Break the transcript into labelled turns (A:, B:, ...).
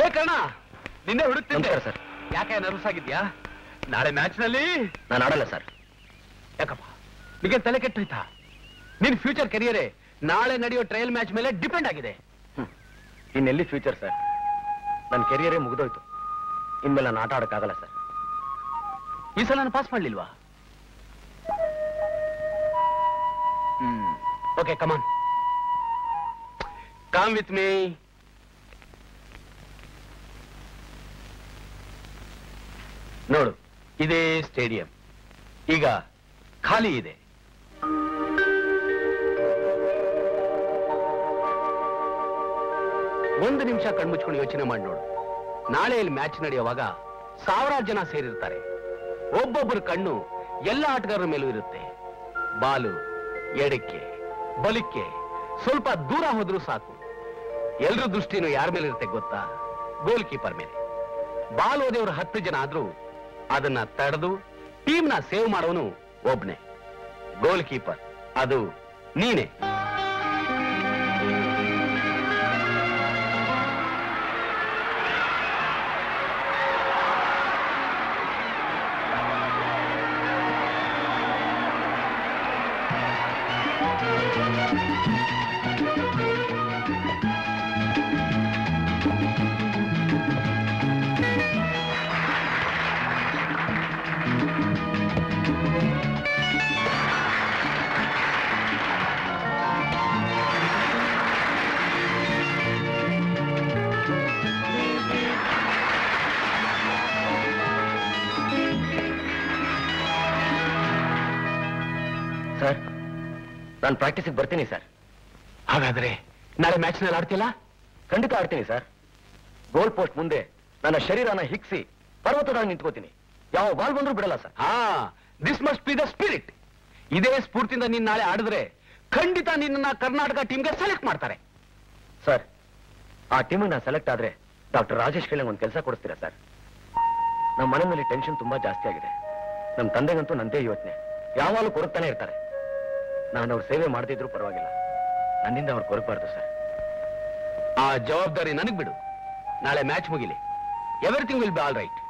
A: ಕಣ ನಿನ್ನೆ ಹುಡುಕ್ತಿದ್ದೆ
B: ನಮಸ್ಕಾರ ಸರ್
A: ಯಾಕೆ ನರ್ವಸ್ ಆಗಿದ್ಯಾ ನಾಳೆ ಮ್ಯಾಚ್ ನಲ್ಲಿ
B: ನಾನು ಆಡಲ್ಲ ಸರ್
A: ಯಾಕಪ್ಪ ನಿಗೆ ತಲೆ ಕೆಟ್ಟೋಯ್ತಾ ನಿನ್ ಫ್ಯೂಚರ್ ಕೆರಿಯರೇ ನಾಳೆ ನಡೆಯೋ ಟ್ರಯಲ್ ಮ್ಯಾಚ್ ಮೇಲೆ ಡಿಪೆಂಡ್ ಆಗಿದೆ
B: ಇನ್ನೆಲ್ಲಿ ಫ್ಯೂಚರ್ ಸರ್ ನನ್ನ ಕೆರಿಯರೇ ಮುಗಿದೋಯ್ತು ಇನ್ಮೇಲೆ ನಾನು ಆಟ ಆಡಕ್ಕಾಗಲ್ಲ ಸರ್
A: ಈ ಸಲ ನಾನು ಪಾಸ್ ಮಾಡ್ಲಿಲ್ವಾ ಹ್ಮ್ ಓಕೆ ಕಮಾನ್ ಕಮ್ ವಿತ್ ಮೀ ನೋಡು ಇದೇ ಸ್ಟೇಡಿಯಂ ಈಗ ಖಾಲಿ ಇದೆ ಒಂದು ನಿಮಿಷ ಕಣ್ಮುಚ್ಕೊಂಡು ಯೋಚನೆ ಮಾಡಿ ನೋಡು ನಾಳೆ ಇಲ್ಲಿ ಮ್ಯಾಚ್ ನಡೆಯುವಾಗ ಸಾವಿರಾರು ಜನ ಸೇರಿರ್ತಾರೆ ಒಬ್ಬೊಬ್ಬರ ಕಣ್ಣು ಎಲ್ಲ ಆಟಗಾರರ ಮೇಲೂ ಇರುತ್ತೆ ಬಾಲು ಎಡಕ್ಕೆ ಬಲಿಕ್ಕೆ ಸ್ವಲ್ಪ ದೂರ ಹೋದ್ರೂ ಸಾಕು ಎಲ್ರ ದೃಷ್ಟಿನೂ ಯಾರ ಮೇಲೆ ಇರುತ್ತೆ ಗೊತ್ತಾ ಗೋಲ್ ಕೀಪರ್ ಮೇಲೆ ಬಾಲ್ ಓದಿಯವರು ಹತ್ತು ಜನ ಆದ್ರೂ ಅದನ್ನ ತಡೆದು ಟೀಮ್ನ ಸೇವ್ ಮಾಡೋನು ಒಬ್ನೇ ಗೋಲ್ ಕೀಪರ್ ಅದು ನೀನೇ
B: ಸರ್ ನಾನು ಪ್ರಾಕ್ಟೀಸಿಗೆ ಬರ್ತೀನಿ ಸರ್
A: ಹಾಗಾದ್ರೆ ನಾಳೆ ಮ್ಯಾಚ್ ನಲ್ಲಿ ಆಡ್ತಿಲ್ಲ
B: ಖಂಡಿತ ಆಡ್ತೀನಿ ಸರ್ ಗೋಲ್ ಪೋಸ್ಟ್ ಮುಂದೆ ನನ್ನ ಶರೀರನ ಹಿಗ್ಸಿ ಪರ್ವತದಾಗ ನಿಂತ್ಕೋತೀನಿ ಯಾವ ಬಾಲ್ ಬಂದ್ರೂ ಬಿಡಲ್ಲ ಸರ್
A: ಹಾ this must be the spirit ಇದೇ ಸ್ಫೂರ್ತಿಯಿಂದ ನೀನ್ ನಾಳೆ ಆಡಿದ್ರೆ ಖಂಡಿತ ನಿನ್ನ ಕರ್ನಾಟಕ ಟೀಮ್ಗೆ ಸೆಲೆಕ್ಟ್ ಮಾಡ್ತಾರೆ
B: ಸರ್ ಆ ಟೀಮಿಗೆ ನಾನು ಸೆಲೆಕ್ಟ್ ಆದ್ರೆ ಡಾಕ್ಟರ್ ರಾಜೇಶ್ ಕೇಳಂಗ್ ಒಂದು ಕೆಲಸ ಕೊಡಿಸ್ತೀರಾ ಸರ್ ನಮ್ಮ ಮನೆ ಮೇಲೆ ಟೆನ್ಷನ್ ತುಂಬಾ ಜಾಸ್ತಿ ಆಗಿದೆ ನಮ್ಮ ತಂದೆಗಂತೂ ನಂದೇ ಯೋಚನೆ ಯಾವಾಗಲೂ ಕೊರಗ್ತಾನೆ ಇರ್ತಾರೆ ನಾನು ಅವ್ರ ಸೇವೆ ಮಾಡದಿದ್ರು ಪರವಾಗಿಲ್ಲ ನನ್ನಿಂದ ಅವ್ರು ಕೊರಗಬಾರ್ದು ಸರ್
A: ಆ ಜವಾಬ್ದಾರಿ ನನಗ್ ಬಿಡು ನಾಳೆ ಮ್ಯಾಚ್ ಮುಗಿಲಿ everything will be all right